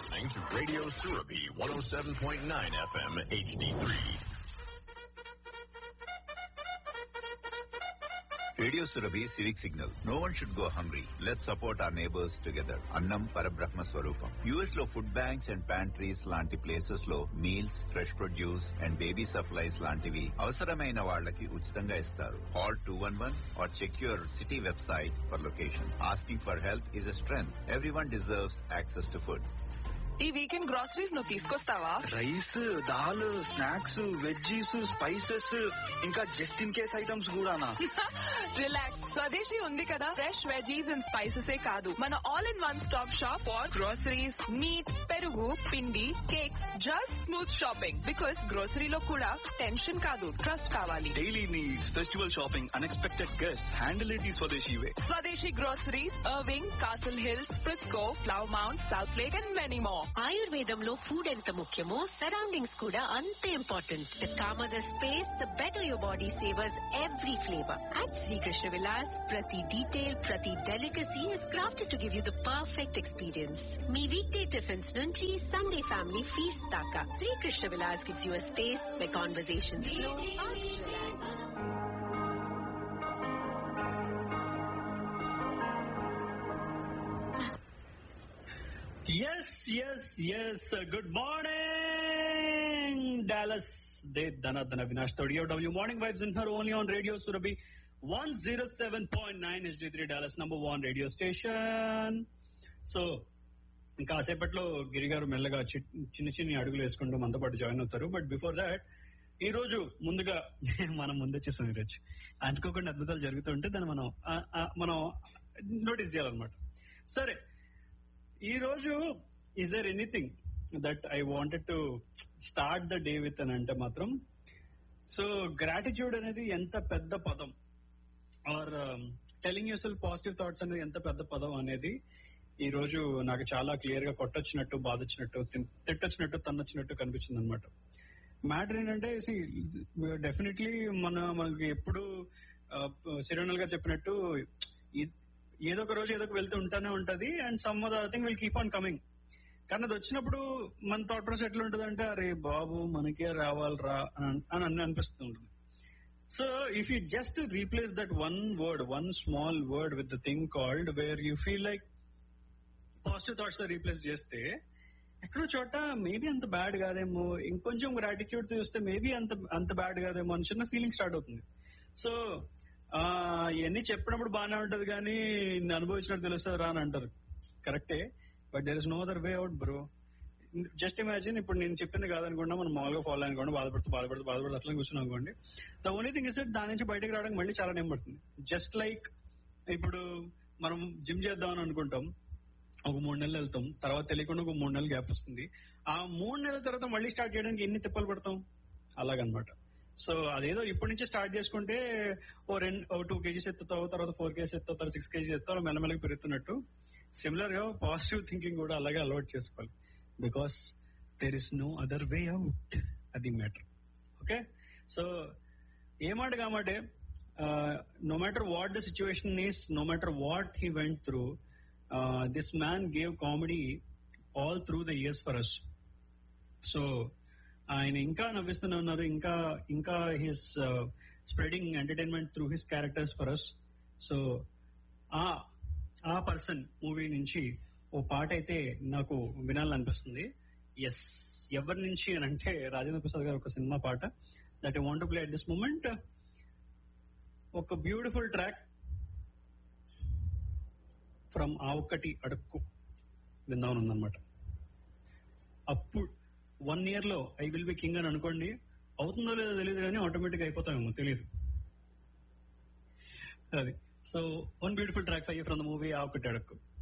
listening to Radio Surabi 107.9 FM HD3. Radio Surabhi civic signal no one should go hungry let support our neighbours together అన్నం పరబ్రహ్మ స్వరూపం US లో food banks and pantries లాంటి places లో meals fresh produce and baby supplies లాంటివి అవసరమైన వాళ్ళకి ఉచితంగా ఇస్తారు call two one one or check your city website for location asking for help is a strength everyone deserves access to food ఈ weekend groceries నువ్వు తీసుకొస్తావా rice dal snacks veggies spices ఇంకా just in case items కూడానా relax Swadeshi ఉంది కదా fresh veggies and spices ఏ కాదు మన all in one stop shop for groceries meat పెరుగు పిండి cakes just smooth shopping because గ్రోసరీలో కూడా టెన్షన్ కాదు ట్రస్ట్ కావాలి daily needs festival shopping unexpected guest handle it ఈ Swadeshi way Swadeshi groceries Irving Castle Hills Frisco Flower Mound Southlake and many more ఆయుర్వేదంలో food ఎంత ముఖ్యమో సరౌండింగ్స్ కూడా అంతే important the calmer the space the better your body savours every flavour at Sri Krishna Vilas ప్రతి detail ప్రతి delicacy is crafted to give you the perfect experience మీ week day tiffins నుంచి Sunday family feast దాకా Sri Krishna Vilas gives you space my conversations yes yes yes good morning Dallas దే ధన ధన వినాష్ తోడియో W morning vibes in her only on radio Surabhi one zero seven point nine SD three Dallas number one radio station so కాసేపట్లో గిరి గారు మెల్లగా చి- చిన్న చిన్న అడుగులు వేసుకుంటూ మనతో పాటు జాయిన్ అవుతారు బట్ బిఫోర్ దాట్ ఈ రోజు ముందుగా మనం ముందొచ్చేసాం ఈరోజు అనుకోకుండా అద్భుతాలు జరుగుతుంటే దాన్ని మనం ఆ, ఆ, మనం నోటీస్ చేయాలన్నమాట సరే ఈ రోజు is there anything that I wanted to start the day with అని అంటే మాత్రం సో గ్రాటిట్యూడ్ అనేది ఎంత పెద్ద పదం or telling yourself positive thoughts అనేది ఎంత పెద్ద పదం అనేది ఈ రోజు నాకు చాలా క్లియర్ గా కొట్టొచ్చినట్టు బాధొచ్చినట్టు తిన్- తిట్టొచ్చినట్టు తన్నొచ్చినట్టు కనిపించింది అనమాట మ్యాటర్ ఏంటంటే డెఫినెట్లీ మన మనకి ఎప్పుడు సిరోనల్ గా చెప్పినట్టు ఇ- ఏదో ఒక రోజు ఏదో ఒక వెళ్తూ ఉంటానే ఉంటది and some other thing will keep on coming కానీ అది వచ్చినప్పుడు మన థాట్ ప్రాసెస్ ఎట్లా ఉంటుంది అంటే అరే బాబు మనకే రావాలరా అని అని అనిపిస్తూ ఉంటుంది so if you just replace that one word one small word with the thing called where you feel like positive thoughts తో రీప్లేస్ చేస్తే ఎక్కడో చోట మేబీ అంత బ్యాడ్ కాదేమో ఇంకొంచెం గ్రాటిట్యూడ్ చూస్తే మేబీ అంత అంత బ్యాడ్ కాదేమో అని చిన్న ఫీలింగ్ స్టార్ట్ అవుతుంది సో ఆ, ఇవన్నీ చెప్పినప్పుడు బాగానే ఉంటది కానీ ఇన్ని అనుభవించినట్టు తెలుస్తుంది రా అని అంటారు కరెక్టే but there is no other way out bro just imagine ఇప్పుడు నేను చెప్పింది కాదనుకోండి మనం మామూలుగా ఫాలో అనుకోండి బాధపడుతూ బాధపడుతూ బాధపడుతూ అట్లా కూర్చున్నాం అనుకోండి ద ఓన్లీ థింగ్ ఇస్ దాని నుంచి బయటకు రావడానికి మళ్ళీ చాలా టైం పడుతుంది జస్ట్ లైక్ ఇప్పుడు మనం జిమ్ చేద్దామని అనుకుంటాం ఒక మూడు నెలలు వెళ్తాం తర్వాత తెలియకుండా ఒక మూడు నెలలు గ్యాప్ వస్తుంది ఆ మూడు నెలల తర్వాత మళ్ళీ స్టార్ట్ చేయడానికి ఎన్ని తిప్పలు పడతాం అలాగనమాట సో అదేదో ఇప్పటి నుంచి స్టార్ట్ చేసుకుంటే ఓ రెండు ఓ టూ కేజీస్ ఎత్తుతావు తర్వాత ఫోర్ కేజీస్ ఎత్తావు తర్వాత సిక్స్ కేజీస్ ఎత్తావు అలా మెల్లమెల్లగా పెరుగుతున్నట్టు సిమిలర్ గా పాజిటివ్ థింకింగ్ కూడా అలాగే అలవాటు చేసుకోవాలి because there is no other way out అది మ్యాటర్ ఓకే సో ఏమాట కామాటే no matter what the situation is no matter what he went through this man gave comedy all through the years for us so ఆయన ఇంకా నవ్విస్తూనే ఉన్నారు ఇంకా ఇంకా his spreading entertainment through his characters for us so uh uh person movie నుంచి ఓ పాట అయితే నాకు వినాలనిపిస్తుంది ఎస్ ఎవరి నుంచి అని అంటే రాజేంద్ర ప్రసాద్ గారు ఒక సినిమా పాట that I want play at this moment ఒక బ్యూటిఫుల్ ట్రాక్ ఫ్రమ్ ఆ ఒక్కటి అడుక్కు విందామని ఉందన్నమాట అప్పుడు వన్ ఇయర్ లో ఐ విల్ బి కింగ్ అని అనుకోండి అవుతుందో లేదో తెలియదు కానీ ఆటోమేటిక్ అయిపోతామేమో తెలియదు అది so one beautiful track five from the movie ఆ ఒకటి అడక్కు